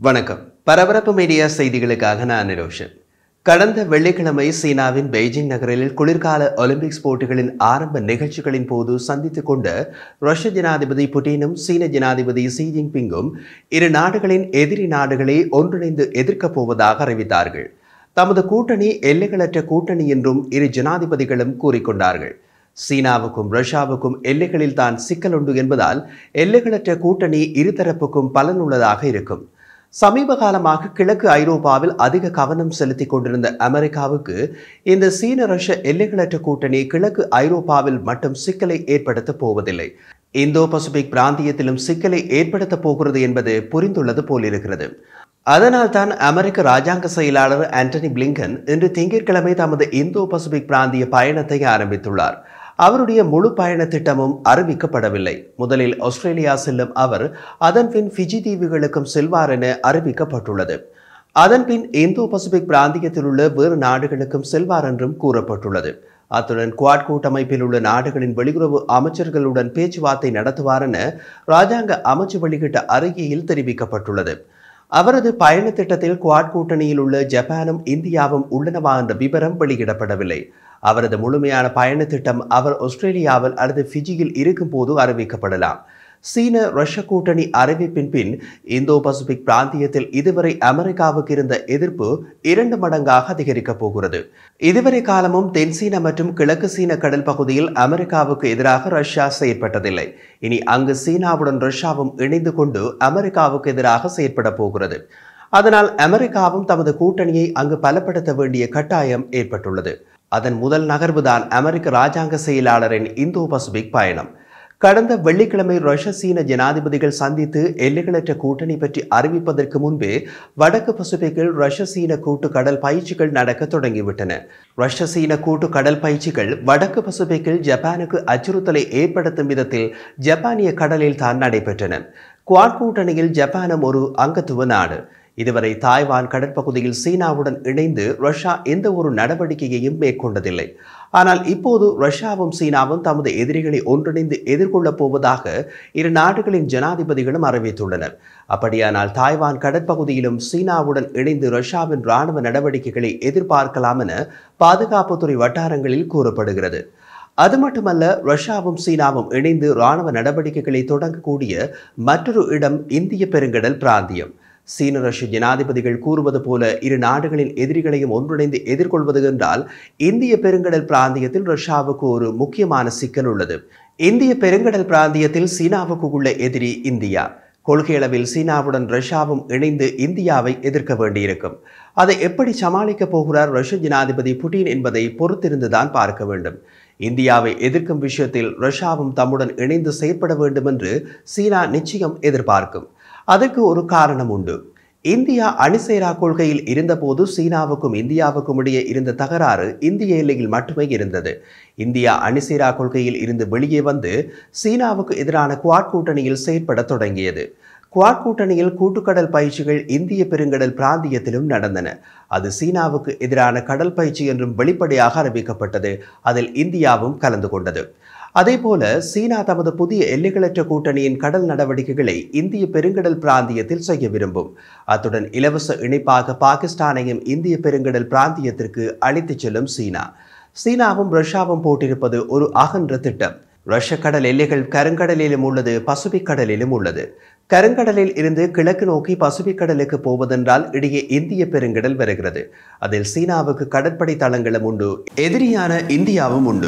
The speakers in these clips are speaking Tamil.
வணக்கம் பரபரப்பு மீடியா செய்திகளுக்காக நான் நிரோஷன் கடந்த வெள்ளிக்கிழமை சீனாவின் பெய்ஜிங் நகரில் குளிர்கால ஒலிம்பிக்ஸ் போட்டிகளின் ஆரம்ப நிகழ்ச்சிகளின் போது சந்தித்துக் கொண்ட ரஷ்ய ஜனாதிபதி புட்டினும் சீன ஜனாதிபதி ஷி ஜின்பிங்கும் இரு நாடுகளின் எதிரி நாடுகளை ஒன்றிணைந்து எதிர்க்கப் போவதாக அறிவித்தார்கள் தமது கூட்டணி எல்லைகளற்ற கூட்டணி என்றும் இரு ஜனாதிபதிகளும் கூறிக்கொண்டார்கள் சீனாவுக்கும் ரஷ்யாவுக்கும் எல்லைகளில் தான் சிக்கல் உண்டு என்பதால் எல்லைகளற்ற கூட்டணி இருதரப்புக்கும் பலனுள்ளதாக இருக்கும் சமீப காலமாக கிழக்கு ஐரோப்பாவில் அதிக கவனம் செலுத்திக் கொண்டிருந்த அமெரிக்காவுக்கு இந்த சீன ரஷ்ய எல்லைகளற்ற கூட்டணி கிழக்கு ஐரோப்பாவில் மட்டும் சிக்கலை ஏற்படுத்தப் போவதில்லை இந்தோ பசிபிக் பிராந்தியத்திலும் சிக்கலை ஏற்படுத்தப் போகிறது என்பது புரிந்துள்ளது போலிருக்கிறது அதனால் தான் அமெரிக்க ராஜாங்க செயலாளர் ஆண்டனி பிளிங்கன் இன்று திங்கட்கிழமை தமது இந்தோ பசிபிக் பிராந்திய பயணத்தை ஆரம்பித்துள்ளார் அவருடைய முழு பயண திட்டமும் அறிவிக்கப்படவில்லை முதலில் ஆஸ்திரேலியா செல்லும் அவர் அதன் பின் ஃபிஜி தீவுகளுக்கும் செல்வார் என அறிவிக்கப்பட்டுள்ளது அதன் பின் இந்தோ பசிபிக் பிராந்தியத்தில் உள்ள வேறு நாடுகளுக்கும் செல்வார் என்றும் கூறப்பட்டுள்ளது அத்துடன் குவாட் கூட்டமைப்பில் உள்ள நாடுகளின் வெளியுறவு அமைச்சர்களுடன் பேச்சுவார்த்தை நடத்துவார் என ராஜாங்க அமைச்சு வெளியிட்ட அறிக்கையில் தெரிவிக்கப்பட்டுள்ளது அவரது பயண திட்டத்தில் குவாட் கூட்டணியில் உள்ள ஜப்பானும் இந்தியாவும் உள்ளனவா என்ற விவரம் வெளியிடப்படவில்லை அவரது முழுமையான பயண திட்டம் அவர் ஆஸ்திரேலியாவில் அல்லது ஃபிஜியில் இருக்கும்போது அறிவிக்கப்படலாம் சீன ரஷ்ய கூட்டணி அறிவிப்பின் பின் இந்தோ பசிபிக் பிராந்தியத்தில் இதுவரை அமெரிக்காவுக்கு இருந்த எதிர்ப்பு இரண்டு மடங்காக அதிகரிக்கப் போகிறது இதுவரை காலமும் தென் சீன மற்றும் கிழக்கு சீன கடல் பகுதியில் அமெரிக்காவுக்கு எதிராக ரஷ்யா செயற்பட்டதில்லை இனி அங்கு சீனாவுடன் ரஷ்யாவும் இணைந்து கொண்டு அமெரிக்காவுக்கு எதிராக செயற்பட போகிறது அதனால் அமெரிக்காவும் தமது கூட்டணியை அங்கு பலப்படுத்த வேண்டிய கட்டாயம் ஏற்பட்டுள்ளது அதன் முதல் நகர்வுதான் அமெரிக்க ராஜாங்க செயலாளரின் இந்தோ பசிபிக் பயணம் கடந்த வெள்ளிக்கிழமை ரஷ்ய சீன ஜனாதிபதிகள் சந்தித்து எல்லைகளற்ற கூட்டணி பற்றி அறிவிப்பதற்கு முன்பே வடக்கு பசிபிக்கில் ரஷ்ய சீன கூட்டு கடல் பயிற்சிகள் நடக்க தொடங்கிவிட்டன ரஷ்ய சீன கூட்டு கடல் பயிற்சிகள் வடக்கு பசிபிக்கில் ஜப்பானுக்கு அச்சுறுத்தலை ஏற்படுத்தும் விதத்தில் ஜப்பானிய கடலில் தான் நடைபெற்றன குவாட் கூட்டணியில் ஜப்பானும் ஒரு அங்கத்துவ நாடு இதுவரை தாய்வான் கடற்பகுதியில் சீனாவுடன் இணைந்து ரஷ்யா எந்த ஒரு நடவடிக்கையையும் மேற்கொண்டதில்லை ஆனால் இப்போது ரஷ்யாவும் சீனாவும் தமது எதிரிகளை ஒன்றிணைந்து எதிர்கொள்ளப் போவதாக இரு நாடுகளின் ஜனாதிபதிகளும் அறிவித்துள்ளனர் அப்படியானால் தாய்வான் கடற்பகுதியிலும் சீனாவுடன் இணைந்து ரஷ்யாவின் இராணுவ நடவடிக்கைகளை எதிர்பார்க்கலாம் என பாதுகாப்புத்துறை வட்டாரங்களில் கூறப்படுகிறது அது மட்டுமல்ல ரஷ்யாவும் சீனாவும் இணைந்து இராணுவ நடவடிக்கைகளை தொடங்கக்கூடிய மற்றொரு இடம் இந்திய பெருங்கடல் பிராந்தியம் சீன ரஷ்ய ஜனாதிபதிகள் கூறுவது போல இரு நாடுகளின் எதிரிகளையும் ஒன்றிணைந்து எதிர்கொள்வது என்றால் இந்திய பெருங்கடல் பிராந்தியத்தில் ரஷ்யாவுக்கு ஒரு முக்கியமான சிக்கல் உள்ளது இந்திய பெருங்கடல் பிராந்தியத்தில் சீனாவுக்கு உள்ள எதிரி இந்தியா கொள்கையளவில் சீனாவுடன் ரஷ்யாவும் இணைந்து இந்தியாவை எதிர்க்க வேண்டியிருக்கும் அதை எப்படி சமாளிக்கப் போகிறார் ரஷ்ய ஜனாதிபதி புட்டின் என்பதை பொறுத்திருந்துதான் பார்க்க வேண்டும் இந்தியாவை எதிர்க்கும் விஷயத்தில் ரஷ்யாவும் தம்முடன் இணைந்து செயற்பட வேண்டும் என்று சீனா நிச்சயம் எதிர்பார்க்கும் அதற்கு ஒரு காரணம் உண்டு இந்தியா அணிசேரா கொள்கையில் இருந்தபோது சீனாவுக்கும் இந்தியாவுக்கும் இடையே இருந்த தகராறு இந்திய எல்லையில் மட்டுமே இருந்தது இந்தியா அணிசேரா கொள்கையில் இருந்து வெளியே வந்து சீனாவுக்கு எதிரான குவாட் கூட்டணியில் செயற்பட தொடங்கியது குவாட் கூட்டணியில் கூட்டுக்கடல் பயிற்சிகள் இந்திய பெருங்கடல் பிராந்தியத்திலும் நடந்தன அது சீனாவுக்கு எதிரான கடல் பயிற்சி என்றும் வெளிப்படையாக அறிவிக்கப்பட்டது அதில் இந்தியாவும் கலந்து கொண்டது அதேபோல சீனா தமது புதிய எல்லைகளற்ற கூட்டணியின் கடல் நடவடிக்கைகளை இந்திய பெருங்கடல் பிராந்தியத்தில் செய்ய விரும்பும் அத்துடன் இலவச இணைப்பாக பாகிஸ்தானையும் இந்திய பெருங்கடல் பிராந்தியத்திற்கு அழைத்துச் செல்லும் சீனா சீனாவும் ரஷ்யாவும் போட்டிருப்பது ஒரு அகன்ற திட்டம் ரஷ்ய கடல் எல்லைகள் கருங்கடலிலும் உள்ளது பசிபிக் கடலிலும் உள்ளது கருங்கடலில் இருந்து கிழக்கு நோக்கி பசிபிக் கடலுக்கு போவதென்றால் இடையே இந்திய பெருங்கடல் வருகிறது அதில் சீனாவுக்கு கடற்படை தளங்களும் உண்டு எதிரியான இந்தியாவும் உண்டு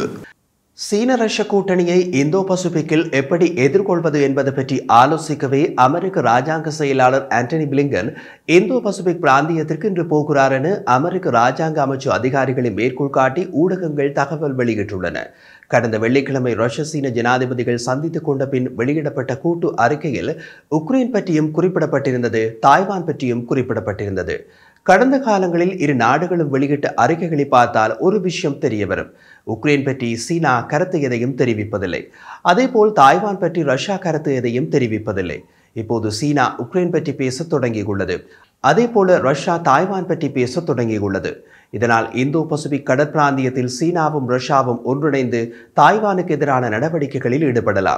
சீன ரஷ்ய கூட்டணியை இந்தோ பசிபிக்கில் எப்படி எதிர்கொள்வது என்பது பற்றி ஆலோசிக்கவே அமெரிக்க ராஜாங்க செயலாளர் ஆண்டனி பிளிங்கன் இந்தோ பசிபிக் பிராந்தியத்திற்கு இன்று போகிறார் என அமெரிக்க ராஜாங்க அமைச்சு அதிகாரிகளை மேற்கோள் காட்டி ஊடகங்கள் தகவல் வெளியிட்டுள்ளன கடந்த வெள்ளிக்கிழமை ரஷ்ய சீன ஜனாதிபதிகள் சந்தித்துக் கொண்ட பின் வெளியிடப்பட்ட கூட்டு அறிக்கையில் உக்ரைன் பற்றியும் குறிப்பிடப்பட்டிருந்தது தாய்வான் பற்றியும் குறிப்பிடப்பட்டிருந்தது கடந்த காலங்களில் இரு நாடுகளும் வெளியிட்ட அறிக்கைகளை பார்த்தால் ஒரு விஷயம் தெரிய வரும் உக்ரைன் பற்றி சீனா கருத்து எதையும் தெரிவிப்பதில்லை அதேபோல் தாய்வான் பற்றி ரஷ்யா கருத்து எதையும் தெரிவிப்பதில்லை இப்போது சீனா உக்ரைன் பற்றி பேச தொடங்கியுள்ளது அதேபோல ரஷ்யா தாய்வான் பற்றி பேச தொடங்கியுள்ளது இதனால் இந்தோ பசிபிக் கடற்பிராந்தியத்தில் சீனாவும் ரஷ்யாவும் ஒன்றிணைந்து தாய்வானுக்கு எதிரான நடவடிக்கைகளில் ஈடுபடலாம்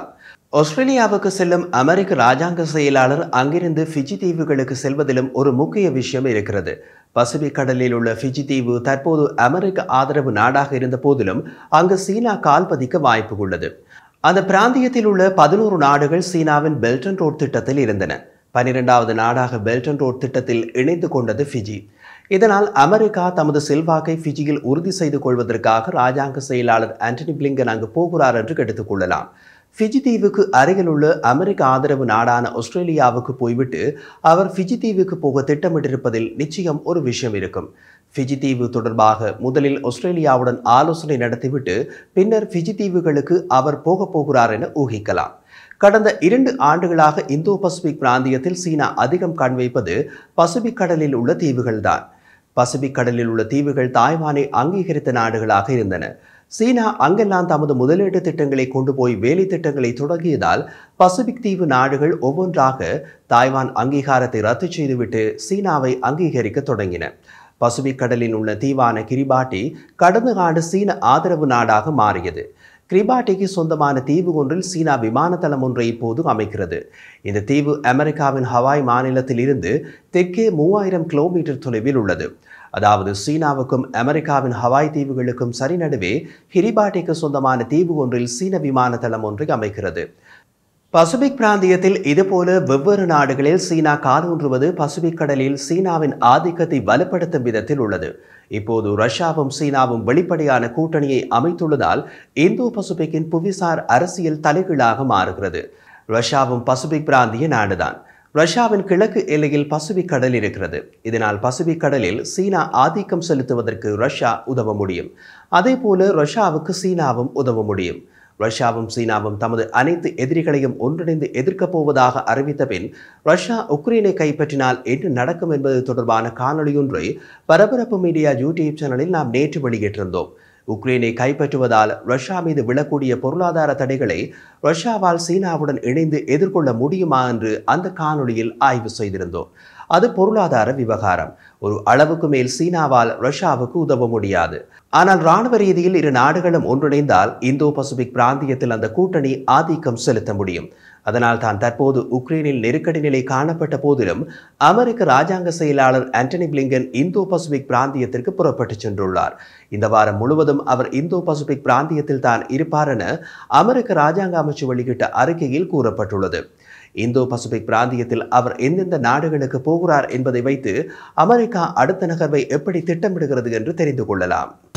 ஆஸ்திரேலியாவுக்கு செல்லும் அமெரிக்க ராஜாங்க செயலாளர் அங்கிருந்து ஃபிஜி தீவுகளுக்கு செல்வதிலும் ஒரு முக்கிய விஷயம் இருக்கிறது பசிபிக் கடலில் உள்ள ஃபிஜி தீவு தற்போது அமெரிக்க ஆதரவு நாடாக இருந்த போதிலும் அங்கு சீனா கால் பதிக்க வாய்ப்பு உள்ளது அந்த பிராந்தியத்தில் உள்ள பதினோரு நாடுகள் சீனாவின் பெல்டன் ரோட் திட்டத்தில் இருந்தன பனிரெண்டாவது நாடாக பெல்டன் ரோட் திட்டத்தில் இணைந்து கொண்டது ஃபிஜி இதனால் அமெரிக்கா தமது செல்வாக்கை ஃபிஜியில் உறுதி செய்து கொள்வதற்காக ராஜாங்க செயலாளர் ஆண்டனி பிளிங்கன் அங்கு போகிறார் என்று எடுத்துக் கொள்ளலாம் ஃபிஜி தீவுக்கு அருகில் உள்ள அமெரிக்க ஆதரவு நாடான ஆஸ்திரேலியாவுக்கு போய்விட்டு அவர் ஃபிஜி தீவுக்கு போக திட்டமிட்டிருப்பதில் நிச்சயம் ஒரு விஷயம் இருக்கும் ஃபிஜி தீவு தொடர்பாக முதலில் ஆஸ்திரேலியாவுடன் ஆலோசனை நடத்திவிட்டு பின்னர் ஃபிஜி தீவுகளுக்கு அவர் போக போகிறார் என ஊகிக்கலாம் கடந்த இரண்டு ஆண்டுகளாக இந்தோ பசிபிக் பிராந்தியத்தில் சீனா அதிகம் கண் வைப்பது பசிபிக் கடலில் உள்ள தீவுகள்தான் பசிபிக் கடலில் உள்ள தீவுகள் தாய்வானை அங்கீகரித்த நாடுகளாக இருந்தன சீனா அங்கெல்லாம் தமது முதலீட்டு திட்டங்களை கொண்டு போய் வேலை திட்டங்களை தொடங்கியதால் பசிபிக் தீவு நாடுகள் ஒவ்வொன்றாக தாய்வான் அங்கீகாரத்தை ரத்து செய்துவிட்டு சீனாவை அங்கீகரிக்க தொடங்கின பசிபிக் கடலில் உள்ள தீவான கிரிபாட்டி கடந்த ஆண்டு சீன ஆதரவு நாடாக மாறியது கிரிபாட்டிக்கு சொந்தமான தீவு ஒன்றில் சீனா விமான தளம் ஒன்றை இப்போது அமைக்கிறது இந்த தீவு அமெரிக்காவின் ஹவாய் மாநிலத்தில் இருந்து தெற்கே மூவாயிரம் கிலோமீட்டர் தொலைவில் உள்ளது அதாவது சீனாவுக்கும் அமெரிக்காவின் ஹவாய் தீவுகளுக்கும் சரி நடுவே கிரிபாட்டிக்கு சொந்தமான தீவு ஒன்றில் சீன விமான தளம் ஒன்றை அமைக்கிறது பசிபிக் பிராந்தியத்தில் இதுபோல வெவ்வேறு நாடுகளில் சீனா காலூன்றுவது பசிபிக் கடலில் சீனாவின் ஆதிக்கத்தை வலுப்படுத்தும் விதத்தில் உள்ளது இப்போது ரஷ்யாவும் சீனாவும் வெளிப்படையான கூட்டணியை அமைத்துள்ளதால் இந்தோ பசிபிக்கின் புவிசார் அரசியல் தலைகீழாக மாறுகிறது ரஷ்யாவும் பசிபிக் பிராந்திய நாடுதான் ரஷ்யாவின் கிழக்கு எல்லையில் பசிபிக் கடல் இருக்கிறது இதனால் பசிபிக் கடலில் சீனா ஆதிக்கம் செலுத்துவதற்கு ரஷ்யா உதவ முடியும் அதே போல ரஷ்யாவுக்கு சீனாவும் உதவ முடியும் ரஷ்யாவும் சீனாவும் தமது அனைத்து எதிரிகளையும் ஒன்றிணைந்து எதிர்க்கப் போவதாக அறிவித்த பின் ரஷ்யா உக்ரைனை கைப்பற்றினால் என்ன நடக்கும் என்பது தொடர்பான காணொளியொன்றை பரபரப்பு மீடியா யூடியூப் சேனலில் நாம் நேற்று வெளியிட்டிருந்தோம் உக்ரைனை கைப்பற்றுவதால் ரஷ்யா மீது விழக்கூடிய பொருளாதார தடைகளை ரஷ்யாவால் சீனாவுடன் இணைந்து எதிர்கொள்ள முடியுமா என்று அந்த காணொளியில் ஆய்வு செய்திருந்தோம் அது பொருளாதார விவகாரம் ஒரு அளவுக்கு மேல் சீனாவால் ரஷ்யாவுக்கு உதவ முடியாது ஆனால் ராணுவ ரீதியில் இரு நாடுகளும் ஒன்றிணைந்தால் இந்தோ பசிபிக் பிராந்தியத்தில் அந்த கூட்டணி ஆதிக்கம் செலுத்த முடியும் அதனால் தான் தற்போது உக்ரைனில் நெருக்கடி நிலை காணப்பட்ட போதிலும் அமெரிக்க ராஜாங்க செயலாளர் ஆண்டனி பிளிங்கன் இந்தோ பசிபிக் பிராந்தியத்திற்கு புறப்பட்டு சென்றுள்ளார் இந்த வாரம் முழுவதும் அவர் இந்தோ பசிபிக் பிராந்தியத்தில் தான் இருப்பார் என அமெரிக்க ராஜாங்க அமைச்சு வெளியிட்ட அறிக்கையில் கூறப்பட்டுள்ளது இந்தோ பசிபிக் பிராந்தியத்தில் அவர் எந்தெந்த நாடுகளுக்கு போகிறார் என்பதை வைத்து அமெரிக்கா அடுத்த நகர்வை எப்படி திட்டமிடுகிறது என்று தெரிந்து கொள்ளலாம்